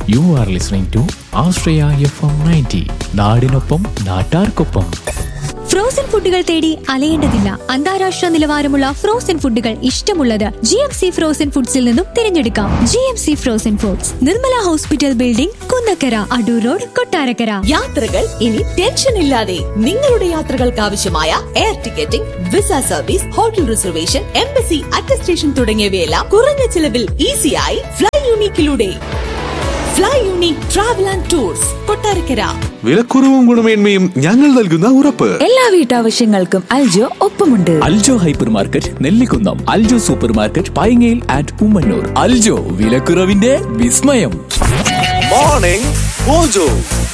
U are listening to Ashraya F M ninety നാടിനൊപ്പം നാട്ടാർക്കൊപ്പം frozen ഫുഡുകൾ തേടി അലയേണ്ടതില്ല അന്താരാഷ്ട്ര നിലവാരമുള്ള ഫ്രോസൺ ഫുഡുകൾ ഇഷ്ടമുള്ളത് ജി എം സി ഫ്രോസൺ ഫുഡ്സിൽ നിന്നും തിരഞ്ഞെടുക്കാം G M C frozen foods Nirmala hospital building Kunnakkara Adoor road Kottarakkara യാത്രകൾ ഇനി ടെൻഷൻ ഇല്ലാതെ നിങ്ങളുടെ യാത്രകൾക്ക് ആവശ്യമായ air ticketing visa service hotel reservation embassy attestation തുടങ്ങിയവയെല്ലാം കുറഞ്ഞ ചിലവിൽ ഈസിയായി ഫ്ലൈ യൂണിക്കിലൂടെ Fly Unique travel and tours Kottarakkara വിലക്കുറവും ഗുണമേന്മയും ഞങ്ങൾ നൽകുന്ന ഉറപ്പ് എല്ലാ വീട്ടാവശ്യങ്ങൾക്കും അൽജോ ഒപ്പമുണ്ട് Aljo hyper market Nellikunnam Aljo super market പൈങ്ങയിൽ ആറ്റ് ഉമ്മന്നൂർ അൽജോ വിലക്കുറവിന്റെ വിസ്മയം മോർണിംഗ് മോജോ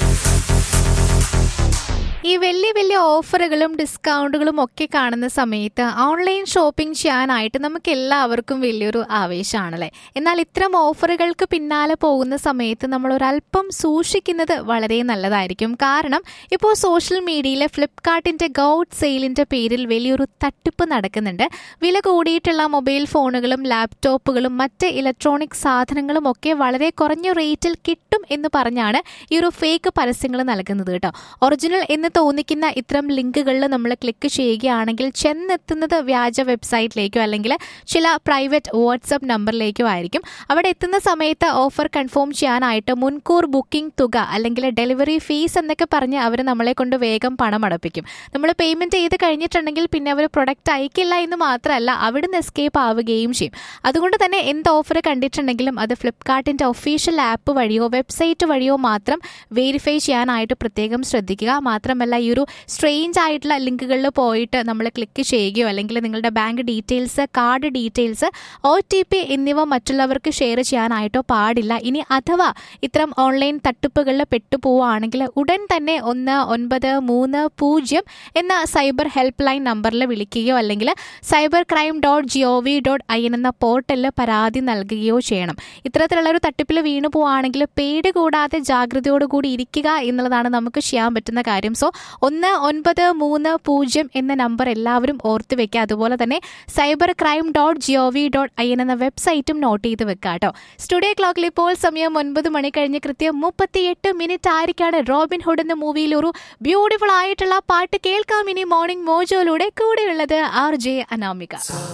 ഈ വലിയ വലിയ ഓഫറുകളും ഡിസ്കൗണ്ടുകളും ഒക്കെ കാണുന്ന സമയത്ത് ഓൺലൈൻ ഷോപ്പിംഗ് ചെയ്യാനായിട്ട് നമുക്ക് എല്ലാവർക്കും വലിയൊരു ആവേശമാണല്ലേ എന്നാൽ ഇത്തരം ഓഫറുകൾക്ക് പിന്നാലെ പോകുന്ന സമയത്ത് നമ്മൾ ഒരല്പം സൂക്ഷിക്കുന്നത് വളരെ നല്ലതായിരിക്കും കാരണം ഇപ്പോൾ സോഷ്യൽ മീഡിയയിലെ ഫ്ലിപ്കാർട്ടിന്റെ ഗൗഡ് സെയിലിന്റെ പേരിൽ വലിയൊരു തട്ടിപ്പ് നടക്കുന്നുണ്ട് വില കൂടിയിട്ടുള്ള മൊബൈൽ ഫോണുകളും ലാപ്ടോപ്പുകളും മറ്റ് ഇലക്ട്രോണിക് സാധനങ്ങളും ഒക്കെ വളരെ കുറഞ്ഞ റേറ്റിൽ കിട്ടും എന്ന് പറഞ്ഞാണ് ഈ ഒരു ഫേക്ക് പരസ്യങ്ങൾ നൽകുന്നത് കേട്ടോ ഒറിജിനൽ എന്ന് തോന്നിക്കുന്ന ഇത്തരം ലിങ്കുകളിൽ നമ്മൾ ക്ലിക്ക് ചെയ്യുകയാണെങ്കിൽ ചെന്നെത്തുന്നത് വ്യാജ വെബ്സൈറ്റിലേക്കോ അല്ലെങ്കിൽ ചില പ്രൈവറ്റ് വാട്സപ്പ് നമ്പറിലേക്കോ ആയിരിക്കും അവിടെ എത്തുന്ന സമയത്ത് ഓഫർ കൺഫേം ചെയ്യാനായിട്ട് മുൻകൂർ ബുക്കിംഗ് തുക അല്ലെങ്കിൽ ഡെലിവറി ഫീസ് എന്നൊക്കെ പറഞ്ഞ് അവർ നമ്മളെ കൊണ്ട് വേഗം പണം അടപ്പിക്കും നമ്മൾ പേയ്മെന്റ് ചെയ്ത് കഴിഞ്ഞിട്ടുണ്ടെങ്കിൽ പിന്നെ അവർ പ്രൊഡക്റ്റ് അയക്കില്ല എന്ന് മാത്രമല്ല അവിടുന്ന് എസ്കേപ്പ് ആവുകയും ചെയ്യും അതുകൊണ്ട് തന്നെ എന്ത് ഓഫർ കണ്ടിട്ടുണ്ടെങ്കിലും അത് ഫ്ലിപ്കാർട്ടിന്റെ ഒഫീഷ്യൽ ആപ്പ് വഴിയോ വെബ്സൈറ്റ് വഴിയോ മാത്രം വെരിഫൈ ചെയ്യാനായിട്ട് പ്രത്യേകം ശ്രദ്ധിക്കുക മാത്രമല്ല ഈ ഒരു സ്ട്രെയിഞ്ച് ആയിട്ടുള്ള ലിങ്കുകളിൽ പോയിട്ട് നമ്മൾ ക്ലിക്ക് ചെയ്യുകയോ അല്ലെങ്കിൽ നിങ്ങളുടെ bank details card details O T P എന്നിവ മറ്റുള്ളവർക്ക് ഷെയർ ചെയ്യാനായിട്ടോ പാടില്ല ഇനി അഥവാ ഇത്തരം ഓൺലൈൻ തട്ടിപ്പുകളിൽ പെട്ടുപോവുകയാണെങ്കിൽ ഉടൻ തന്നെ ഒന്ന് ഒൻപത് മൂന്ന് പൂജ്യം എന്ന സൈബർ ഹെൽപ്പ് ലൈൻ നമ്പറിൽ വിളിക്കുകയോ അല്ലെങ്കിൽ cyber crime dot G O V dot I N എന്ന പോർട്ടലിൽ പരാതി നൽകുകയോ ചെയ്യണം ഇത്തരത്തിലുള്ള ഒരു തട്ടിപ്പിൽ വീണു പോവുകയാണെങ്കിൽ പേടി കൂടാതെ ജാഗ്രതയോടുകൂടി ഇരിക്കുക എന്നുള്ളതാണ് നമുക്ക് ചെയ്യാൻ പറ്റുന്ന കാര്യം സോ ഒന്ന് ഒൻപത് മൂന്ന് പൂജ്യം എന്ന നമ്പർ എല്ലാവരും ഓർത്ത് വെക്കുക അതുപോലെ തന്നെ cyber crime dot G O V dot I N എന്ന വെബ്സൈറ്റും നോട്ട് ചെയ്ത് വെക്കുക കേട്ടോ സ്റ്റുഡിയോ ക്ലോക്കിൽ ഇപ്പോൾ സമയം ഒൻപത് മണി കഴിഞ്ഞ് കൃത്യം മുപ്പത്തിയെട്ട് മിനിറ്റ് ആയിരിക്കാണ് റോബിൻ ഹുഡ് എന്ന മൂവിയിൽ ഒരു ബ്യൂട്ടിഫുൾ ആയിട്ടുള്ള പാട്ട് കേൾക്കാം ഇനി മോർണിംഗ് മോജോയിലൂടെ കൂടെയുള്ളത് ആർ ജെ അനാമിക